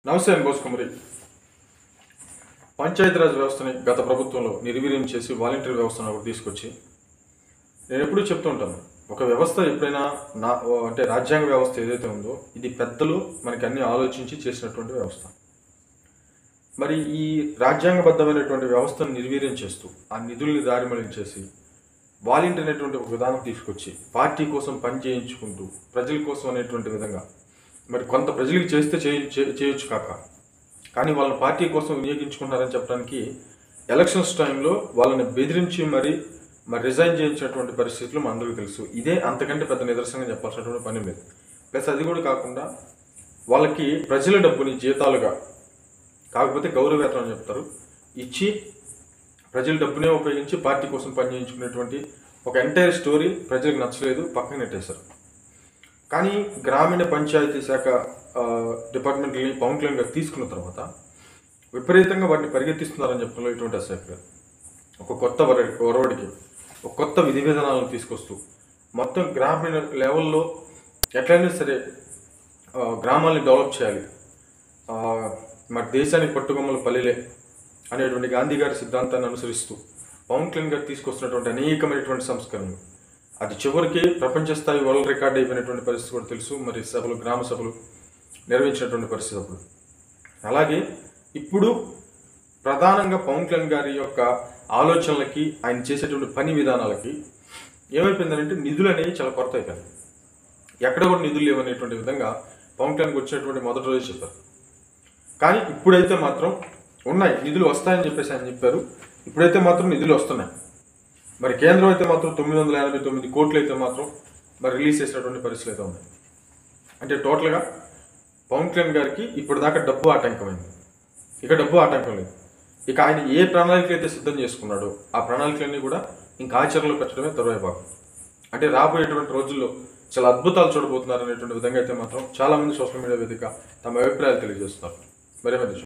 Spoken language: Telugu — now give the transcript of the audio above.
నమస్తే అని బోసుకుమరి పంచాయతీరాజ్ వ్యవస్థని గత ప్రభుత్వంలో నిర్వీర్యం చేసి వాలంటీర్ వ్యవస్థను ఒకటి తీసుకొచ్చి నేను ఎప్పుడూ చెప్తూ ఉంటాను ఒక వ్యవస్థ ఎప్పుడైనా నా ఓ అంటే రాజ్యాంగ వ్యవస్థ ఏదైతే ఉందో ఇది పెద్దలు మనకి అన్ని ఆలోచించి చేసినటువంటి వ్యవస్థ మరి ఈ రాజ్యాంగబద్ధమైనటువంటి వ్యవస్థను నిర్వీర్యం చేస్తూ ఆ నిధుల్ని దారి మళ్లించేసి వాలంటీర్ అనేటువంటి ఒక విధానం తీసుకొచ్చి పార్టీ కోసం పని చేయించుకుంటూ ప్రజల కోసం అనేటువంటి విధంగా మరి కొంత ప్రజలకు చేస్తే చేయ చే- చేయొచ్చు కాక కానీ వాళ్ళని పార్టీ కోసం వినియోగించుకున్నారని చెప్పడానికి ఎలక్షన్స్ టైంలో వాళ్ళని బెదిరించి మరి మరి రిజైన్ చేయించినటువంటి పరిస్థితులు మన అందరికీ తెలుసు ఇదే అంతకంటే పెద్ద నిదర్శనంగా చెప్పాల్సినటువంటి పని లేదు ప్లస్ అది కూడా కాకుండా వాళ్ళకి ప్రజల డబ్బుని జీతాలుగా కాకపోతే గౌరవేతనం అని చెప్తారు ఇచ్చి ప్రజల డబ్బునే ఉపయోగించి పార్టీ కోసం పనిచేయించుకునేటువంటి ఒక ఎంటైర్ స్టోరీ ప్రజలకు నచ్చలేదు పక్కన నెట్టేశారు కానీ గ్రామీణ పంచాయతీ శాఖ ఆ, డిపార్ట్మెంట్ని పవన్ కళ్యాణ్ గారు తీసుకున్న తర్వాత విపరీతంగా వాటిని పరిగెత్తిస్తున్నారని చెప్పడంలో ఇటువంటి అసలు ఒక కొత్త వర ఒరవడికి ఒక కొత్త విధి విధానాలను తీసుకొస్తూ మొత్తం గ్రామీణ లెవెల్లో ఎట్లయినా సరే ఆ, గ్రామాల్ని డెవలప్ చేయాలి ఆ, మరి దేశానికి పట్టుకొమ్మలు పల్లెలే అనేటువంటి గాంధీ గారి సిద్ధాంతాన్ని అనుసరిస్తూ పవన్ కళ్యాణ్ గారు తీసుకొస్తున్నటువంటి అనేకమైనటువంటి సంస్కరణలు అది చివరికి ప్రపంచ స్థాయి వరల్డ్ రికార్డ్ అయిపోయినటువంటి పరిస్థితి కూడా తెలుసు మరి సభలు గ్రామ సభలు నిర్వహించినటువంటి పరిస్థితి అప్పుడు అలాగే ఇప్పుడు ప్రధానంగా పవన్ కళ్యాణ్ గారి యొక్క ఆలోచనలకి ఆయన చేసేటువంటి పని విధానాలకి ఏమైపోయిందంటే నిధులు అనేవి చాలా కొరత అయిపోయింది ఎక్కడ కూడా నిధులు లేవనేటువంటి విధంగా పవన్ కళ్యాణ్కి వచ్చినటువంటి మొదటి రోజు చెప్పారు కానీ ఇప్పుడైతే మాత్రం ఉన్నాయి నిధులు వస్తాయని చెప్పేసి ఆయన చెప్పారు ఇప్పుడైతే మాత్రం నిధులు వస్తున్నాయి మరి కేంద్రం అయితే మాత్రం తొమ్మిది వందల ఎనభై తొమ్మిది కోట్లు అయితే మాత్రం మరి రిలీజ్ చేసినటువంటి పరిస్థితులు అయితే ఉన్నాయి అంటే టోటల్గా పవన్ కళ్యాణ్ గారికి ఇప్పటిదాకా డబ్బు ఆటంకమైంది ఇక డబ్బు ఆటంకం లేదు ఇక ఆయన ఏ ప్రణాళిక అయితే సిద్ధం చేసుకున్నాడో ఆ ప్రణాళికలన్నీ కూడా ఇంకా ఆచరణలో పెట్టడమే తరువాయి భాగం అంటే రాబోయేటువంటి రోజుల్లో చాలా అద్భుతాలు చూడబోతున్నారు అనేటువంటి విధంగా అయితే మాత్రం చాలా మంది సోషల్ మీడియా వేదిక తమ అభిప్రాయాలు తెలియజేస్తున్నారు మరే మధ్య